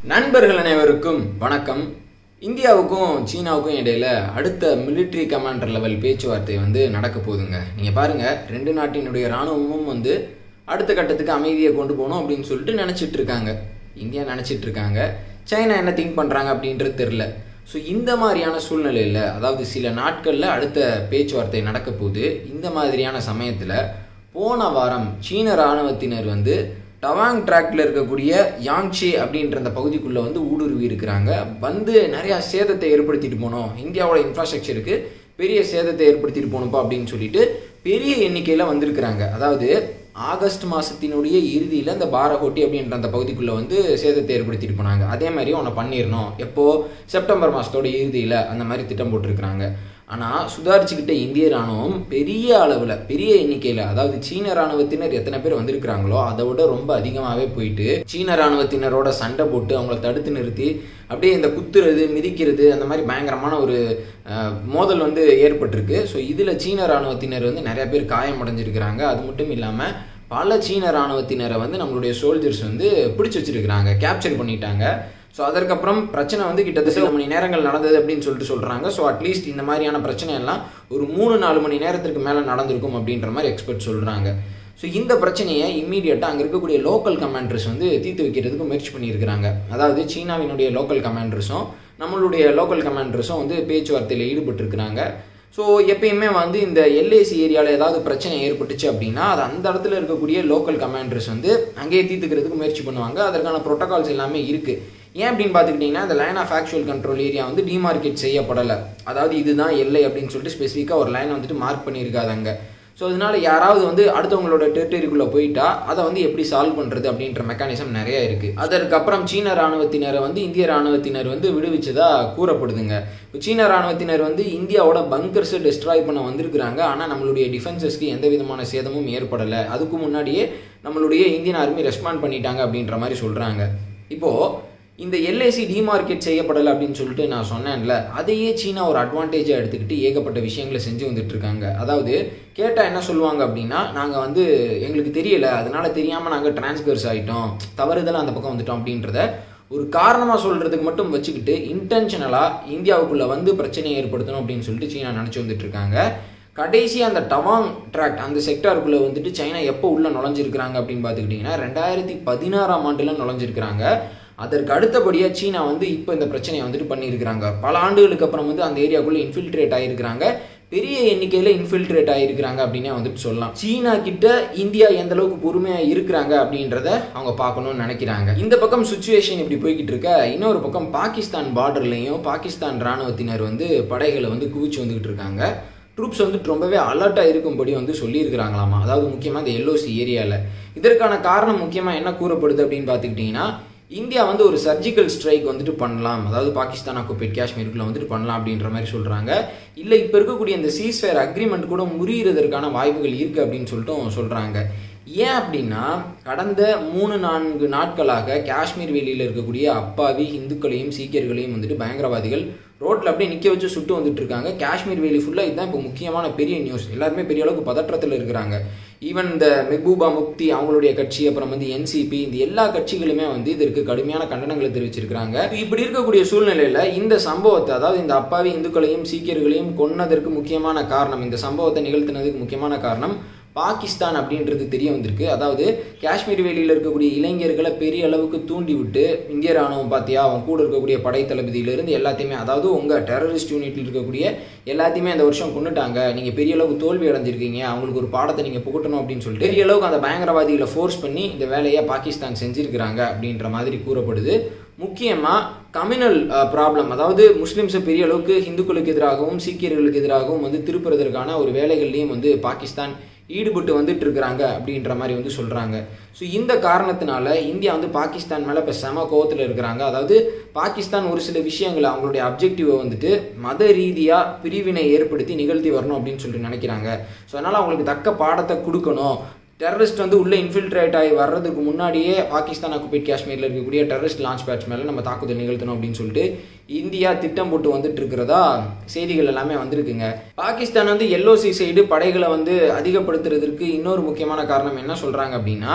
நண்பர்கள் அனைவருக்கும் வணக்கம் இந்தியாவுக்கும் சீனாவுக்கும் இடையில அடுத்த மிலிட்ரி கமாண்டர் லெவல் பேச்சுவார்த்தை வந்து நடக்க போகுதுங்க நீங்க பாருங்க ரெண்டு நாட்டினுடைய ராணுவமும் வந்து அடுத்த கட்டத்துக்கு அமைதியை கொண்டு போகணும் அப்படின்னு சொல்லிட்டு நினைச்சிட்டு இருக்காங்க இந்தியா நினைச்சிட்டு இருக்காங்க சைனா என்ன திங்க் பண்றாங்க அப்படின்றது தெரியல ஸோ இந்த மாதிரியான சூழ்நிலையில் அதாவது சில நாட்களில் அடுத்த பேச்சுவார்த்தை நடக்க போகுது இந்த மாதிரியான சமயத்தில் போன வாரம் சீன ராணுவத்தினர் வந்து டவாங் ட்ராக்ல இருக்கக்கூடிய யாங்ஷி அப்படின்ற அந்த பகுதிக்குள்ளே வந்து ஊடுருவி இருக்கிறாங்க வந்து நிறையா சேதத்தை ஏற்படுத்திட்டு போனோம் இந்தியாவோட இன்ஃப்ராஸ்ட்ரக்சருக்கு பெரிய சேதத்தை ஏற்படுத்திட்டு போகணும்ப்பா அப்படின்னு சொல்லிட்டு பெரிய எண்ணிக்கையில் வந்திருக்கிறாங்க அதாவது ஆகஸ்ட் மாதத்தினுடைய இறுதியில் இந்த பாரகோட்டி அப்படின்ற அந்த பகுதிக்குள்ளே வந்து சேதத்தை ஏற்படுத்திட்டு போனாங்க அதே மாதிரி ஒன்று பண்ணிடணும் எப்போ செப்டம்பர் மாதத்தோட இறுதியில் அந்த மாதிரி திட்டம் போட்டிருக்கிறாங்க ஆனால் சுதாரிச்சுக்கிட்ட இந்திய ராணுவம் பெரிய அளவில் பெரிய எண்ணிக்கையில் அதாவது சீன ராணுவத்தினர் எத்தனை பேர் வந்திருக்கிறாங்களோ அதை விட ரொம்ப அதிகமாகவே போயிட்டு சீன ராணுவத்தினரோட சண்டை போட்டு அவங்கள தடுத்து நிறுத்தி அப்படியே இந்த குத்துறது மிதிக்கிறது அந்த மாதிரி பயங்கரமான ஒரு அஹ், மோதல் வந்து ஏற்பட்டிருக்கு ஸோ இதில் சீன ராணுவத்தினர் வந்து நிறைய பேர் காயமடைஞ்சிருக்கிறாங்க அது மட்டும் இல்லாமல் பல சீன ராணுவத்தினரை வந்து நம்மளுடைய சோல்ஜர்ஸ் வந்து பிடிச்சி வச்சிருக்கிறாங்க கேப்சர் பண்ணிட்டாங்க ஸோ அதற்கப்புறம் பிரச்சனை வந்து கிட்டத்தட்ட சில மணி நேரங்கள் நடந்தது அப்படின்னு சொல்லிட்டு சொல்கிறாங்க ஸோ அட்லீஸ்ட் இந்த மாதிரியான பிரச்சனை எல்லாம் ஒரு மூணு நாலு மணி நேரத்திற்கு மேலே நடந்திருக்கும் அப்படின்ற மாதிரி எக்ஸ்பர்ட் சொல்கிறாங்க ஸோ இந்த பிரச்சனையை இம்மீடியட்டாக அங்கே இருக்கக்கூடிய லோக்கல் கமாண்டர்ஸ் வந்து தீர்த்து வைக்கிறதுக்கு முயற்சி பண்ணியிருக்கிறாங்க அதாவது சீனாவினுடைய லோக்கல் கமாண்டர்ஸும் நம்மளுடைய லோக்கல் கமாண்டர்ஸும் வந்து பேச்சுவார்த்தையில் ஈடுபட்டிருக்கிறாங்க ஸோ எப்பயுமே வந்து இந்த எல்ஏசி ஏரியாவில் ஏதாவது பிரச்சனை ஏற்பட்டுச்சு அப்படின்னா அது அந்த இடத்துல இருக்கக்கூடிய லோக்கல் கமாண்டர்ஸ் வந்து அங்கேயே தீர்த்துக்கிறதுக்கு முயற்சி பண்ணுவாங்க அதற்கான ப்ரோட்டோகால்ஸ் எல்லாமே இருக்குது ஏன் அப்படின்னு பார்த்துக்கிட்டிங்கன்னா இந்த line of actual control area வந்து டிமார்க்கெட் செய்யப்படலை அதாவது இதுதான் எல்லை அப்படின்னு சொல்லிட்டு ஸ்பெசிஃபிக்காக ஒரு லைன் வந்துட்டு மார்க் பண்ணியிருக்காது அங்கே ஸோ அதனால யாராவது வந்து அடுத்தவங்களோட டெரிட்டரிக்குள்ளே போயிட்டா அதை வந்து எப்படி சால்வ் பண்ணுறது அப்படின்ற மெக்கானிசம் நிறைய இருக்குது அதற்கப்புறம் சீன ராணுவத்தினரை வந்து இந்திய ராணுவத்தினர் வந்து விடுவிச்சதா கூறப்படுதுங்க இப்போ சீன ராணுவத்தினர் வந்து இந்தியாவோட பங்கர்ஸை டெஸ்ட்ராய் பண்ண வந்திருக்கிறாங்க ஆனால் நம்மளுடைய டிஃபென்சஸ்க்கு எந்த விதமான சேதமும் ஏற்படலை அதுக்கு முன்னாடியே நம்மளுடைய இந்தியன் ஆர்மி ரெஸ்பாண்ட் பண்ணிட்டாங்க அப்படின்ற மாதிரி சொல்கிறாங்க இப்போது இந்த எல்ஐசி டிமார்க்கெட் செய்யப்படலை அப்படின்னு சொல்லிட்டு நான் சொன்னேன்ல அதையே சீனா ஒரு அட்வான்டேஜாக எடுத்துக்கிட்டு ஏகப்பட்ட விஷயங்களை செஞ்சு வந்துட்டு இருக்காங்க அதாவது கேட்டால் என்ன சொல்லுவாங்க அப்படின்னா நாங்கள் வந்து எங்களுக்கு தெரியல அதனால தெரியாமல் நாங்கள் டிரான்ஸ்கர்ஸ் ஆகிட்டோம் தவறுதலாக அந்த பக்கம் வந்துட்டோம் அப்படின்றத ஒரு காரணமாக சொல்கிறதுக்கு மட்டும் வச்சுக்கிட்டு இன்டென்ஷனலாக இந்தியாவுக்குள்ளே வந்து பிரச்சனையை ஏற்படுத்தணும் அப்படின்னு சொல்லிட்டு சீனா நினச்சி வந்துட்டு இருக்காங்க கடைசி அந்த டவாங் ட்ராக்ட் அந்த செக்டாருக்குள்ளே வந்துட்டு சைனா எப்போ உள்ளே நுழைஞ்சிருக்கிறாங்க அப்படின்னு பார்த்துக்கிட்டிங்கன்னா ரெண்டாயிரத்தி பதினாறாம் ஆண்டில் நுழைஞ்சிருக்கிறாங்க அதற்கு அடுத்தபடியாக சீனா வந்து இப்போ இந்த பிரச்சனையை வந்துட்டு பண்ணியிருக்கிறாங்க பல ஆண்டுகளுக்கு அப்புறம் வந்து அந்த ஏரியாக்குள்ளே இன்ஃபில்ட்ரேட் ஆகிருக்கிறாங்க பெரிய எண்ணிக்கையில் இன்ஃபில்ட்ரேட் ஆகிருக்கிறாங்க அப்படின்னே வந்துட்டு சொல்லலாம் சீனா கிட்ட இந்தியா எந்த அளவுக்கு பொறுமையாக இருக்கிறாங்க அப்படின்றத அவங்க பார்க்கணும்னு நினைக்கிறாங்க இந்த பக்கம் சுச்சுவேஷன் இப்படி போய்கிட்டு இருக்க இன்னொரு பக்கம் பாகிஸ்தான் பார்டர்லையும் பாகிஸ்தான் ராணுவத்தினர் வந்து படைகளை வந்து குவிச்சு வந்துகிட்டு இருக்காங்க ட்ரூப்ஸ் வந்துட்டு ரொம்பவே அலர்ட்டாக இருக்கும்படி வந்து சொல்லியிருக்கிறாங்களாமா அதாவது முக்கியமாக இந்த எல்ஓசி ஏரியாவில் இதற்கான காரணம் முக்கியமாக என்ன கூறப்படுது அப்படின்னு பார்த்துக்கிட்டிங்கன்னா இந்தியா வந்து ஒரு சர்ஜிக்கல் ஸ்ட்ரைக் வந்துட்டு பண்ணலாம் அதாவது பாகிஸ்தான் ஆக்குபேட் காஷ்மீருக்குள்ள வந்துட்டு பண்ணலாம் அப்படின்ற மாதிரி சொல்கிறாங்க இல்லை இப்போ இருக்கக்கூடிய இந்த சீஸ்ஃபயர் அக்ரிமெண்ட் கூட முறியறதற்கான வாய்ப்புகள் இருக்குது அப்படின்னு சொல்லிட்டு சொல்கிறாங்க ஏன் அப்படின்னா கடந்த மூணு நான்கு நாட்களாக காஷ்மீர் வெளியில் இருக்கக்கூடிய அப்பாவி இந்துக்களையும் சீக்கியர்களையும் வந்துட்டு பயங்கரவாதிகள் ரோட்டில் அப்படியே நிற்க வச்சு சுட்டு வந்துட்டு இருக்காங்க காஷ்மீர் வேலி ஃபுல்லாக இதுதான் இப்போ முக்கியமான பெரிய நியூஸ் எல்லாருமே பெரிய அளவுக்கு பதற்றத்தில் இருக்கிறாங்க ஈவன் இந்த மெஹபூபா முக்தி அவங்களுடைய கட்சி அப்புறம் வந்து என்சிபி இந்த எல்லா கட்சிகளுமே வந்து இதற்கு கடுமையான கண்டனங்களை தெரிவிச்சிருக்கிறாங்க இப்படி இருக்கக்கூடிய சூழ்நிலையில் இந்த சம்பவத்தை அதாவது இந்த அப்பாவி இந்துக்களையும் சீக்கியர்களையும் கொன்னதற்கு முக்கியமான காரணம் இந்த சம்பவத்தை நிகழ்த்தினதுக்கு முக்கியமான காரணம் பாகிஸ்தான் அப்படின்றது தெரிய வந்திருக்கு அதாவது காஷ்மீர் வேலியில் இருக்கக்கூடிய இளைஞர்களை பெரிய அளவுக்கு தூண்டி விட்டு இந்திய ராணுவம் பார்த்தியா அவன் கூட இருக்கக்கூடிய படை தளபதியிலிருந்து எல்லாத்தையுமே அதாவது உங்கள் டெரரிஸ்ட் யூனிட்டில் இருக்கக்கூடிய எல்லாத்தையுமே அந்த வருஷம் கொண்டுட்டாங்க நீங்கள் பெரிய அளவுக்கு தோல்வி அடைஞ்சிருக்கீங்க அவங்களுக்கு ஒரு பாடத்தை நீங்கள் புகட்டணும் அப்படின்னு சொல்லிட்டு பெரிய அளவுக்கு அந்த பயங்கரவாதிகளை ஃபோர்ஸ் பண்ணி இந்த வேலையை பாகிஸ்தான் செஞ்சிருக்கிறாங்க அப்படின்ற மாதிரி கூறப்படுது முக்கியமாக கம்யூனல் ப்ராப்ளம் அதாவது முஸ்லீம்ஸை பெரிய அளவுக்கு இந்துக்களுக்கு எதிராகவும் சீக்கியர்களுக்கு எதிராகவும் வந்து திருப்புறதற்கான ஒரு வேலைகள்லையும் வந்து பாகிஸ்தான் ஈடுபட்டு வந்துட்டு இருக்கிறாங்க அப்படின்ற மாதிரி வந்து சொல்கிறாங்க ஸோ இந்த காரணத்தினால இந்தியா வந்து பாகிஸ்தான் மேலே இப்போ செம கோவத்தில் இருக்கிறாங்க அதாவது பாகிஸ்தான் ஒரு சில விஷயங்களை அவங்களுடைய அப்ஜெக்டிவை வந்துட்டு மத ரீதியாக பிரிவினை ஏற்படுத்தி நிகழ்த்தி வரணும் அப்படின்னு சொல்லிட்டு நினைக்கிறாங்க ஸோ அதனால் அவங்களுக்கு தக்க பாடத்தை கொடுக்கணும் டெரரிஸ்ட் வந்து உள்ளே இன்ஃபில்ட்ரேட் ஆகி வர்றதுக்கு முன்னாடியே பாகிஸ்தான் ஆக்குபேட் காஷ்மீரில் இருக்கக்கூடிய டெரரிஸ்ட் லான்ச் பேட்ச் மேலே நம்ம தாக்குதல் நிகழ்த்தணும் அப்படின்னு சொல்லிட்டு இந்தியா திட்டம் போட்டு வந்துட்டு இருக்கிறதா செய்திகள் எல்லாமே வந்திருக்குங்க பாகிஸ்தான் வந்து எல்ஓசி சைடு படைகளை வந்து அதிகப்படுத்துறதுக்கு இன்னொரு முக்கியமான காரணம் என்ன சொல்கிறாங்க அப்படின்னா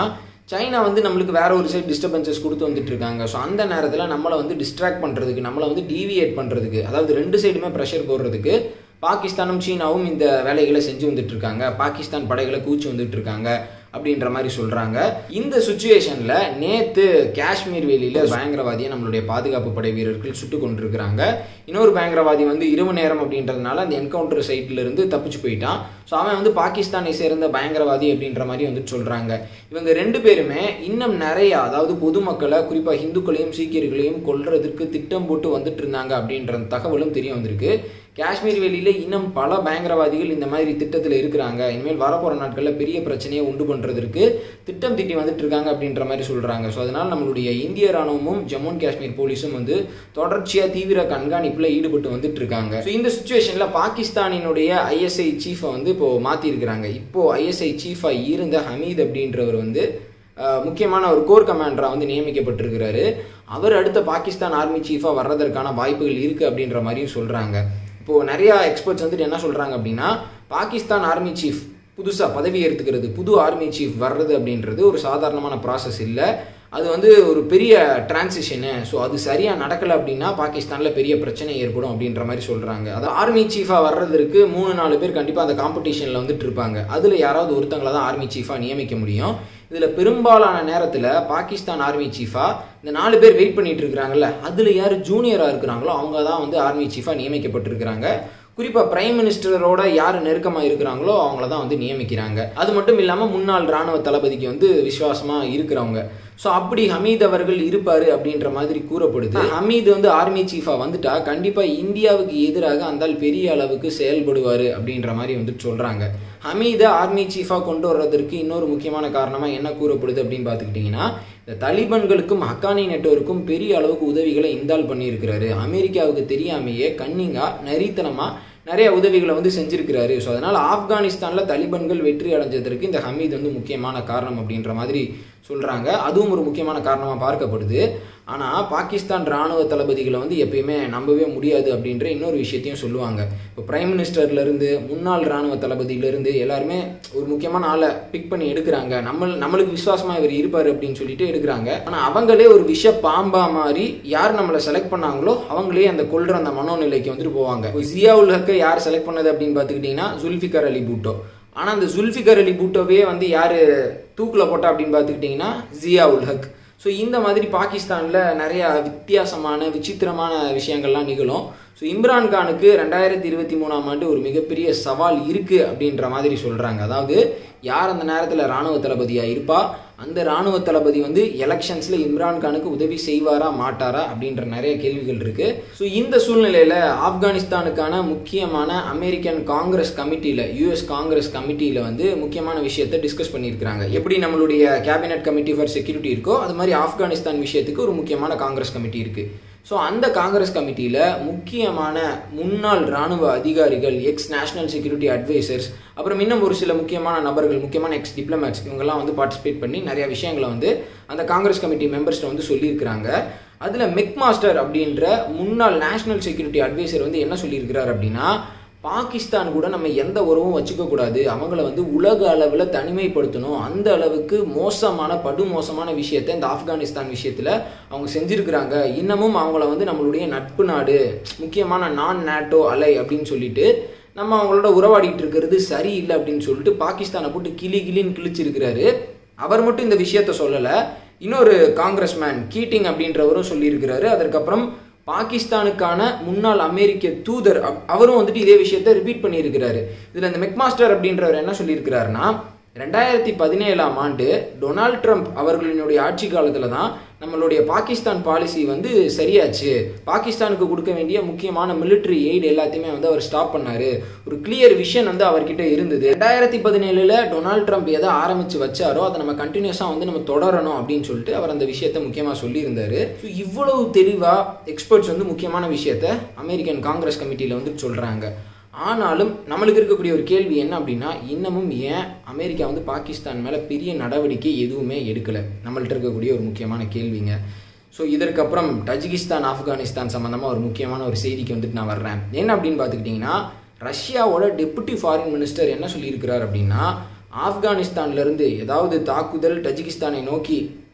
சைனா வந்து நம்மளுக்கு வேற ஒரு சைடு டிஸ்டர்பன்சஸ் கொடுத்து வந்துட்டு இருக்காங்க ஸோ அந்த நேரத்தில் நம்மளை வந்து டிஸ்ட்ராக்ட் பண்ணுறதுக்கு நம்மளை வந்து டீவியேட் பண்ணுறதுக்கு அதாவது ரெண்டு சைடுமே ப்ரெஷர் போடுறதுக்கு பாகிஸ்தானும் சீனாவும் இந்த வேலைகளை செஞ்சு வந்துட்டு இருக்காங்க பாகிஸ்தான் படைகளை கூச்சி வந்துட்டு இருக்காங்க அப்படின்ற மாதிரி சொல்றாங்க இந்த சுச்சுவேஷன்ல நேத்து காஷ்மீர் வெளியில பயங்கரவாதியை நம்மளுடைய பாதுகாப்பு படை வீரர்கள் சுட்டு கொண்டிருக்கிறாங்க இன்னொரு பயங்கரவாதி வந்து இரவு நேரம் அப்படின்றதுனால அந்த என்கவுண்டர் சைட்ல இருந்து தப்பிச்சு போயிட்டான் ஸோ அவன் வந்து பாகிஸ்தானை சேர்ந்த பயங்கரவாதி அப்படின்ற மாதிரி வந்துட்டு சொல்றாங்க இவங்க ரெண்டு பேருமே இன்னும் நிறைய அதாவது பொதுமக்களை குறிப்பா இந்துக்களையும் சீக்கியர்களையும் கொல்றதுக்கு திட்டம் போட்டு வந்துட்டு இருந்தாங்க அப்படின்ற தகவலும் தெரிய வந்திருக்கு காஷ்மீர் வெளியில இன்னும் பல பயங்கரவாதிகள் இந்த மாதிரி திட்டத்தில் இருக்கிறாங்க இனிமேல் வரப்போற நாட்களில் பெரிய பிரச்சனையை உண்டு பண்றதற்கு திட்டம் திட்டி வந்துட்டு இருக்காங்க அப்படின்ற மாதிரி சொல்றாங்க ஸோ அதனால நம்மளுடைய இந்திய ராணுவமும் ஜம்மு அண்ட் காஷ்மீர் போலீஸும் வந்து தொடர்ச்சியா தீவிர கண்காணிப்புல ஈடுபட்டு வந்துட்டு இருக்காங்க ஸோ இந்த சுச்சுவேஷன்ல பாகிஸ்தானினுடைய ஐஎஸ்ஐ சீஃபை வந்து இப்போ மாத்தி இருக்கிறாங்க இப்போ ஐஎஸ்ஐ சீஃபா இருந்த ஹமீத் அப்படின்றவர் வந்து அஹ், முக்கியமான ஒரு கோர் கமாண்டராக வந்து நியமிக்கப்பட்டிருக்கிறாரு அவர் அடுத்த பாகிஸ்தான் ஆர்மி சீஃபாக வர்றதற்கான வாய்ப்புகள் இருக்குது அப்படின்ற மாதிரியும் சொல்கிறாங்க இப்போது நிறையா எக்ஸ்பர்ட்ஸ் வந்துட்டு என்ன சொல்கிறாங்க அப்படின்னா பாகிஸ்தான் ஆர்மி சீஃப் புதுசாக பதவி ஏற்றுக்கிறது புது ஆர்மி சீஃப் வர்றது அப்படின்றது ஒரு சாதாரணமான ப்ராசஸ் இல்லை அது வந்து ஒரு பெரிய டிரான்சிஷனு ஸோ அது சரியாக நடக்கலை அப்படின்னா பாகிஸ்தானில் பெரிய பிரச்சனை ஏற்படும் அப்படின்ற மாதிரி சொல்கிறாங்க அது ஆர்மி சீஃபாக வர்றதுக்கு மூணு நாலு பேர் கண்டிப்பாக அந்த காம்படிஷனில் வந்துட்டு இருப்பாங்க அதில் யாராவது ஒருத்தங்களை தான் ஆர்மி சீஃபாக நியமிக்க முடியும் இதில் பெரும்பாலான நேரத்தில் பாகிஸ்தான் ஆர்மி சீஃபாக இந்த நாலு பேர் வெயிட் பண்ணிட்டு இருக்கிறாங்கல்ல அதில் யார் ஜூனியராக இருக்கிறாங்களோ அவங்க தான் வந்து ஆர்மி சீஃபாக நியமிக்கப்பட்டிருக்கிறாங்க குறிப்பாக பிரைம் மினிஸ்டரோட யார் நெருக்கமாக இருக்கிறாங்களோ அவங்கள தான் வந்து நியமிக்கிறாங்க அது மட்டும் இல்லாமல் முன்னாள் ராணுவ தளபதிக்கு வந்து விசுவாசமாக இருக்கிறவங்க ஸோ அப்படி ஹமீத் அவர்கள் இருப்பாரு அப்படின்ற மாதிரி கூறப்படுது ஹமீத் வந்து ஆர்மி சீஃபாக வந்துட்டா கண்டிப்பாக இந்தியாவுக்கு எதிராக அந்த பெரிய அளவுக்கு செயல்படுவார் அப்படின்ற மாதிரி வந்துட்டு சொல்கிறாங்க ஹமீதை ஆர்மி சீஃபாக கொண்டு வர்றதற்கு இன்னொரு முக்கியமான காரணமாக என்ன கூறப்படுது அப்படின்னு பார்த்துக்கிட்டிங்கன்னா இந்த தலிபான்களுக்கும் ஹக்கானி நெட்வொர்க்கும் பெரிய அளவுக்கு உதவிகளை இந்தால் பண்ணியிருக்கிறாரு அமெரிக்காவுக்கு தெரியாமையே கன்னிங்கா நரித்தனமாக நிறைய உதவிகளை வந்து செஞ்சிருக்கிறாரு ஸோ அதனால் ஆப்கானிஸ்தானில் தலிபான்கள் வெற்றி அடைஞ்சதற்கு இந்த ஹமீத் வந்து முக்கியமான காரணம் அப்படின்ற மாதிரி சொல்கிறாங்க அதுவும் ஒரு முக்கியமான காரணமாக பார்க்கப்படுது ஆனால் பாகிஸ்தான் ராணுவ தளபதிகளை வந்து எப்பயுமே நம்பவே முடியாது அப்படின்ற இன்னொரு விஷயத்தையும் சொல்லுவாங்க இப்போ பிரைம் மினிஸ்டர்லேருந்து முன்னாள் ராணுவ தளபதியிலேருந்து எல்லாருமே ஒரு முக்கியமான ஆளை பிக் பண்ணி எடுக்கிறாங்க நம்ம நம்மளுக்கு விசுவாசமாக இவர் இருப்பார் அப்படின்னு சொல்லிட்டு எடுக்கிறாங்க ஆனால் அவங்களே ஒரு விஷ பாம்பா மாதிரி யார் நம்மளை செலக்ட் பண்ணாங்களோ அவங்களே அந்த கொள்ற அந்த மனோநிலைக்கு வந்துட்டு போவாங்க இப்போ ஜியாவுல் ஹக்கை யார் செலக்ட் பண்ணது அப்படின்னு பார்த்துக்கிட்டிங்கன்னா ஜுல்ஃபிகர் அலி பூட்டோ ஆனால் அந்த ஜுல்ஃபிகர் அலி பூட்டோவே வந்து யார் தூக்கில் போட்டா அப்படின்னு பார்த்துக்கிட்டிங்கன்னா ஜியா உல் ஹக் ஸோ இந்த மாதிரி பாகிஸ்தானில் நிறைய வித்தியாசமான விசித்திரமான விஷயங்கள்லாம் நிகழும் ஸோ இம்ரான் கானுக்கு ரெண்டாயிரத்தி இருபத்தி மூணாம் ஆண்டு ஒரு மிகப்பெரிய சவால் இருக்குது அப்படின்ற மாதிரி சொல்கிறாங்க அதாவது யார் அந்த நேரத்தில் இராணுவ தளபதியாக இருப்பா அந்த இராணுவ தளபதி வந்து எலெக்ஷன்ஸில் இம்ரான் கானுக்கு உதவி செய்வாரா மாட்டாரா அப்படின்ற நிறைய கேள்விகள் இருக்குது ஸோ இந்த சூழ்நிலையில் ஆப்கானிஸ்தானுக்கான முக்கியமான அமெரிக்கன் காங்கிரஸ் கமிட்டியில் யூஎஸ் காங்கிரஸ் கமிட்டியில் வந்து முக்கியமான விஷயத்தை டிஸ்கஸ் பண்ணியிருக்கிறாங்க எப்படி நம்மளுடைய கேபினட் கமிட்டி ஃபார் செக்யூரிட்டி இருக்கோ அது மாதிரி ஆப்கானிஸ்தான் விஷயத்துக்கு ஒரு முக்கியமான காங்கிரஸ் கமிட்டி இருக்குது ஸோ அந்த காங்கிரஸ் கமிட்டியில் முக்கியமான முன்னாள் இராணுவ அதிகாரிகள் எக்ஸ் நேஷனல் செக்யூரிட்டி அட்வைசர்ஸ் அப்புறம் இன்னும் ஒரு சில முக்கியமான நபர்கள் முக்கியமான எக்ஸ் டிப்ளமேட்ஸ் இவங்கெல்லாம் வந்து பார்ட்டிசிபேட் பண்ணி நிறைய விஷயங்களை வந்து அந்த காங்கிரஸ் கமிட்டி மெம்பர்ஸ்ட்ட வந்து சொல்லியிருக்கிறாங்க அதில் மெக் மாஸ்டர் அப்படின்ற முன்னாள் நேஷனல் செக்யூரிட்டி அட்வைசர் வந்து என்ன சொல்லியிருக்கிறார் அப்படின்னா பாகிஸ்தான் கூட நம்ம எந்த உறவும் வச்சுக்க கூடாது அவங்கள வந்து உலக அளவில் தனிமைப்படுத்தணும் அந்த அளவுக்கு மோசமான படு மோசமான விஷயத்தை இந்த ஆப்கானிஸ்தான் விஷயத்தில் அவங்க செஞ்சிருக்கிறாங்க இன்னமும் அவங்கள வந்து நம்மளுடைய நட்பு நாடு முக்கியமான நான் நேட்டோ அலை அப்படின்னு சொல்லிட்டு நம்ம அவங்களோட உறவாடிட்டு இருக்கிறது சரியில்லை அப்படின்னு சொல்லிட்டு பாகிஸ்தானை போட்டு கிளி கிளின்னு கிழிச்சிருக்கிறாரு அவர் மட்டும் இந்த விஷயத்த சொல்லலை இன்னொரு காங்கிரஸ்மேன் கீட்டிங் அப்படின்றவரும் சொல்லியிருக்கிறாரு அதற்கப்புறம் பாகிஸ்தானுக்கான முன்னாள் அமெரிக்க தூதர் அப்- அவரும் வந்துட்டு இதே விஷயத்த ரிப்பீட் பண்ணியிருக்கிறாரு இதில் இந்த மெக்மாஸ்டர் அப்படின்றவர் என்ன சொல்லியிருக்கிறாருன்னா ரெண்டாயிரத்தி பதினேழாம் ஆண்டு டொனால்ட் ட்ரம்ப் அவர்களினுடைய ஆட்சி காலத்தில் தான் நம்மளுடைய பாகிஸ்தான் பாலிசி வந்து சரியாச்சு பாகிஸ்தானுக்கு கொடுக்க வேண்டிய முக்கியமான military எய்ட் எல்லாத்தையுமே வந்து அவர் ஸ்டாப் பண்ணாரு ஒரு கிளியர் விஷன் வந்து அவர்கிட்ட இருந்தது ரெண்டாயிரத்தி பதினேழுல டொனால்ட் ட்ரம்ப் எதை ஆரம்பிச்சு வச்சாரோ அதை நம்ம கண்டினியூஸாக வந்து நம்ம தொடரணும் அப்படின்னு சொல்லிட்டு அவர் அந்த விஷயத்த முக்கியமாக சொல்லியிருந்தாரு ஸோ இவ்வளவு தெளிவாக எக்ஸ்பர்ட்ஸ் வந்து முக்கியமான விஷயத்த அமெரிக்கன் காங்கிரஸ் கமிட்டியில் வந்து சொல்கிறாங்க ஆனாலும் நம்மளுக்கு இருக்கக்கூடிய ஒரு கேள்வி என்ன அப்படின்னா இன்னமும் ஏன் அமெரிக்கா வந்து பாகிஸ்தான் மேலே பெரிய நடவடிக்கை எதுவுமே எடுக்கலை நம்மள்ட்ட இருக்கக்கூடிய ஒரு முக்கியமான கேள்விங்க ஸோ இதற்கப்புறம் தஜிகிஸ்தான் ஆப்கானிஸ்தான் சம்மந்தமாக ஒரு முக்கியமான ஒரு செய்திக்கு வந்துட்டு நான் வர்றேன் என்ன அப்படின்னு பார்த்துக்கிட்டிங்கன்னா ரஷ்யாவோட டெபுட்டி ஃபாரின் மினிஸ்டர் என்ன சொல்லியிருக்கிறார் அப்படின்னா ஆப்கானிஸ்தான்லேருந்து ஏதாவது தாக்குதல் தஜிகிஸ்தானை நோக்கி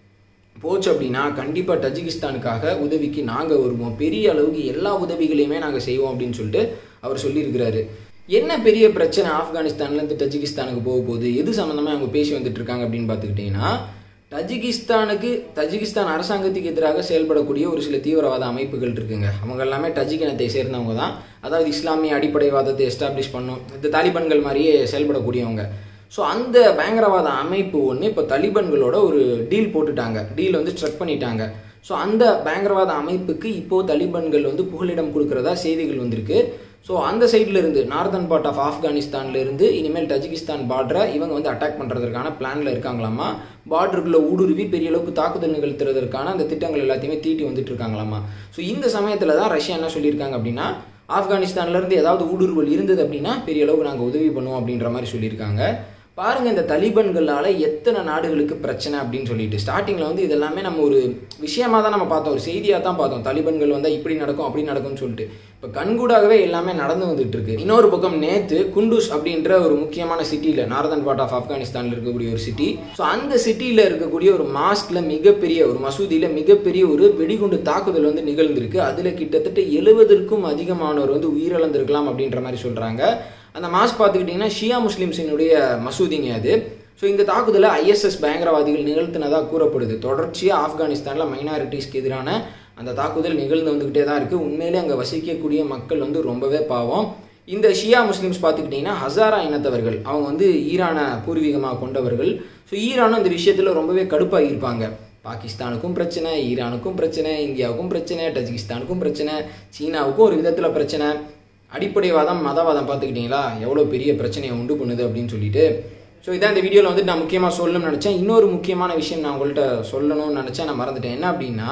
போச்சு அப்படின்னா கண்டிப்பாக தஜிகிஸ்தானுக்காக உதவிக்கு நாங்கள் வருவோம் பெரிய அளவுக்கு எல்லா உதவிகளையுமே நாங்கள் செய்வோம் அப்படின்னு சொல்லிட்டு அவர் சொல்லியிருக்கிறாரு என்ன பெரிய பிரச்சனை ஆப்கானிஸ்தான்லேருந்து தஜிகிஸ்தானுக்கு போக போகுது எது சம்மந்தமாக அவங்க பேசி வந்துட்டு இருக்காங்க அப்படின்னு பார்த்துக்கிட்டிங்கன்னா தஜிகிஸ்தானுக்கு தஜிகிஸ்தான் அரசாங்கத்துக்கு எதிராக செயல்படக்கூடிய ஒரு சில தீவிரவாத அமைப்புகள் இருக்குங்க அவங்க எல்லாமே டஜிக் இனத்தை சேர்ந்தவங்க தான் அதாவது இஸ்லாமிய அடிப்படைவாதத்தை எஸ்டாப்ளிஷ் பண்ணும் இந்த தாலிபான்கள் மாதிரியே செயல்படக்கூடியவங்க ஸோ அந்த பயங்கரவாத அமைப்பு ஒன்று இப்போ தலிபான்களோட ஒரு டீல் போட்டுட்டாங்க டீல் வந்து ஸ்ட்ரக் பண்ணிட்டாங்க ஸோ அந்த பயங்கரவாத அமைப்புக்கு இப்போது தலிபான்கள் வந்து புகலிடம் கொடுக்குறதா செய்திகள் வந்திருக்கு ஸோ அந்த சைடில் இருந்து நார்தன் பார்ட் ஆஃப் ஆப்கானிஸ்தான்ல இருந்து இனிமேல் தஜிகிஸ்தான் பார்டரை இவங்க வந்து அட்டாக் பண்ணுறதுக்கான பிளானில் இருக்காங்களாமா பார்டருக்குள்ள ஊடுருவி பெரிய அளவுக்கு தாக்குதல் நிகழ்த்துறதற்கான அந்த திட்டங்கள் எல்லாத்தையுமே தீட்டி வந்துட்டு இருக்காங்களாமா ஸோ இந்த சமயத்தில் தான் ரஷ்யா என்ன சொல்லியிருக்காங்க அப்படின்னா ஆப்கானிஸ்தான்லேருந்து ஏதாவது ஊடுருவல் இருந்தது அப்படின்னா பெரிய அளவுக்கு நாங்கள் உதவி பண்ணுவோம் அப்படின்ற மாதிரி சொல்லியிருக்காங்க பாருங்க இந்த தலிபன்களால் எத்தனை நாடுகளுக்கு பிரச்சனை அப்படின்னு சொல்லிட்டு ஸ்டார்டிங்கில் வந்து இதெல்லாமே நம்ம ஒரு விஷயமா தான் நம்ம பார்த்தோம் ஒரு செய்தியாக தான் பார்த்தோம் தலிபன்கள் வந்தால் இப்படி நடக்கும் அப்படி நடக்கும்னு சொல்லிட்டு இப்போ கண்கூடாகவே எல்லாமே நடந்து வந்துட்டு இருக்கு இன்னொரு பக்கம் நேத்து குண்டூஸ் அப்படின்ற ஒரு முக்கியமான சிட்டியில் நார்தன் பார்ட் ஆஃப் ஆப்கானிஸ்தானில் இருக்கக்கூடிய ஒரு சிட்டி ஸோ அந்த சிட்டியில் இருக்கக்கூடிய ஒரு மாஸ்க்ல மிகப்பெரிய ஒரு மசூதியில் மிகப்பெரிய ஒரு வெடிகுண்டு தாக்குதல் வந்து நிகழ்ந்திருக்கு அதில் கிட்டத்தட்ட எழுபதற்கும் அதிகமானவர் வந்து உயிரிழந்திருக்கலாம் அப்படின்ற மாதிரி சொல்கிறாங்க அந்த மாஸ்க் பார்த்துக்கிட்டிங்கன்னா ஷியா முஸ்லீம்ஸினுடைய மசூதிங்க அது ஸோ இந்த தாக்குதலை ஐஎஸ்எஸ் பயங்கரவாதிகள் நிகழ்த்தினதாக கூறப்படுது தொடர்ச்சியாக ஆப்கானிஸ்தானில் மைனாரிட்டிஸ்க்கு எதிரான அந்த தாக்குதல் நிகழ்ந்து வந்துக்கிட்டே தான் இருக்குது உண்மையிலே அங்கே வசிக்கக்கூடிய மக்கள் வந்து ரொம்பவே பாவம் இந்த ஷியா முஸ்லீம்ஸ் பார்த்துக்கிட்டிங்கன்னா ஹசாரா இனத்தவர்கள் அவங்க வந்து ஈரானை பூர்வீகமாக கொண்டவர்கள் ஸோ ஈரானும் இந்த விஷயத்தில் ரொம்பவே கடுப்பாக இருப்பாங்க பாகிஸ்தானுக்கும் பிரச்சனை ஈரானுக்கும் பிரச்சனை இந்தியாவுக்கும் பிரச்சனை டஜிகிஸ்தானுக்கும் பிரச்சனை சீனாவுக்கும் ஒரு விதத்தில் பிரச்சனை அடிப்படைவாதம் மதவாதம் பார்த்துக்கிட்டிங்களா எவ்வளோ பெரிய பிரச்சனையை உண்டு பண்ணுது அப்படின்னு சொல்லிட்டு ஸோ இதான் இந்த வீடியோவில் வந்து நான் முக்கியமாக சொல்லணும்னு நினச்சேன் இன்னொரு முக்கியமான விஷயம் நான் உங்கள்கிட்ட சொல்லணும்னு நினச்சேன் நான் மறந்துட்டேன் என்ன அப்படின்னா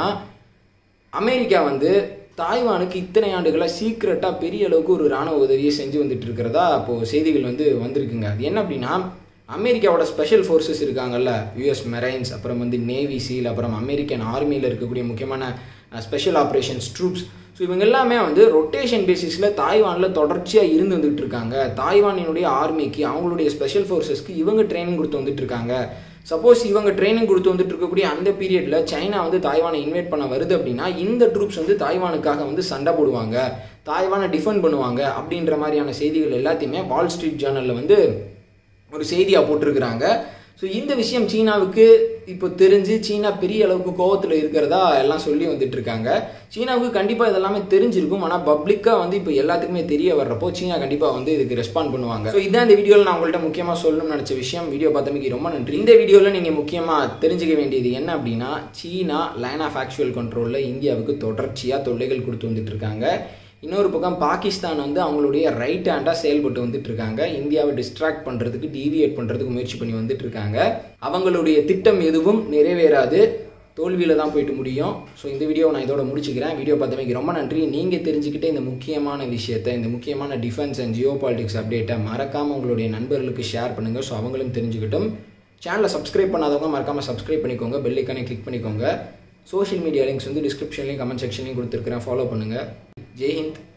அமெரிக்கா வந்து தாய்வானுக்கு இத்தனை ஆண்டுகளாக சீக்கிரட்டாக பெரிய அளவுக்கு ஒரு இராணுவ உதவியை செஞ்சு வந்துட்டு இருக்கிறதா அப்போது செய்திகள் வந்து வந்திருக்குங்க அது என்ன அப்படின்னா அமெரிக்காவோட ஸ்பெஷல் ஃபோர்ஸஸ் இருக்காங்கல்ல யூஎஸ் மெரைன்ஸ் அப்புறம் வந்து நேவி சீல் அப்புறம் அமெரிக்கன் ஆர்மியில் இருக்கக்கூடிய முக்கியமான ஸ்பெஷல் ஆப்ரேஷன்ஸ் ட்ரூப்ஸ் ஸோ இவங்க எல்லாமே வந்து ரொட்டேஷன் பேசிஸில் தாய்வானில் தொடர்ச்சியாக இருந்து வந்துட்டு இருக்காங்க தாய்வானினுடைய ஆர்மிக்கு அவங்களுடைய ஸ்பெஷல் ஃபோர்ஸஸ்க்கு இவங்க ட்ரைனிங் கொடுத்து வந்துட்டு இருக்காங்க சப்போஸ் இவங்க ட்ரைனிங் கொடுத்து வந்துட்டு இருக்கக்கூடிய அந்த பீரியடில் சைனா வந்து தாய்வானை இன்வைட் பண்ண வருது அப்படின்னா இந்த ட்ரூப்ஸ் வந்து தாய்வானுக்காக வந்து சண்டை போடுவாங்க தாய்வானை டிஃபெண்ட் பண்ணுவாங்க அப்படின்ற மாதிரியான செய்திகள் எல்லாத்தையுமே வால் ஸ்ட்ரீட் ஜேர்னலில் வந்து ஒரு செய்தியாக போட்டிருக்கிறாங்க ஸோ இந்த விஷயம் சீனாவுக்கு இப்போ தெரிஞ்சு சீனா பெரிய அளவுக்கு கோவத்தில் இருக்கிறதா எல்லாம் சொல்லி வந்துட்டு இருக்காங்க சீனாவுக்கு கண்டிப்பாக இதெல்லாமே தெரிஞ்சிருக்கும் ஆனால் பப்ளிக்காக வந்து இப்போ எல்லாத்துக்குமே தெரிய வர்றப்போ சீனா கண்டிப்பாக வந்து இதுக்கு ரெஸ்பாண்ட் பண்ணுவாங்க ஸோ இதான் இந்த வீடியோவில் நான் உங்கள்கிட்ட முக்கியமாக சொல்லணும்னு நினச்ச விஷயம் வீடியோ பார்த்தமைக்கு ரொம்ப நன்றி இந்த வீடியோவில் நீங்கள் முக்கியமாக தெரிஞ்சுக்க வேண்டியது என்ன அப்படின்னா சீனா லைன் ஆஃப் ஆக்சுவல் கண்ட்ரோலில் இந்தியாவுக்கு தொடர்ச்சியாக தொல்லைகள் கொடுத்து வந்துட்டு இருக்காங்க இன்னொரு பக்கம் பாகிஸ்தான் வந்து அவங்களுடைய ரைட் ஹேண்டாக செயல்பட்டு வந்துட்டு இருக்காங்க இந்தியாவை டிஸ்ட்ராக்ட் பண்ணுறதுக்கு டீவியேட் பண்ணுறதுக்கு முயற்சி பண்ணி வந்துட்டு இருக்காங்க அவங்களுடைய திட்டம் எதுவும் நிறைவேறாது தோல்வியில் தான் போயிட்டு முடியும் ஸோ இந்த வீடியோ நான் இதோட முடிச்சுக்கிறேன் வீடியோ பார்த்தமைக்கு ரொம்ப நன்றி நீங்கள் தெரிஞ்சுக்கிட்ட இந்த முக்கியமான விஷயத்தை இந்த முக்கியமான டிஃபென்ஸ் அண்ட் ஜியோ பாலிட்டிக்ஸ் அப்டேட்டை மறக்காமல் உங்களுடைய நண்பர்களுக்கு ஷேர் பண்ணுங்கள் ஸோ அவங்களும் தெரிஞ்சுக்கிட்டும் சேனலை சப்ஸ்கிரைப் பண்ணாதவங்க மறக்காமல் சப்ஸ்கிரைப் பண்ணிக்கோங்க பெல் ஐக்கானை கிளிக் பண்ணிக்கோங்க சோஷியல் மீடியா லிங்க்ஸ் வந்து டிஸ்கிரிப்ஷன்லையும் கமெண்ட் செக்ஷன்லையும் கொடுத்துருக்கிறேன் ஃபாலோ பண்ணுங்கள் ஜெய் ஹிந்த்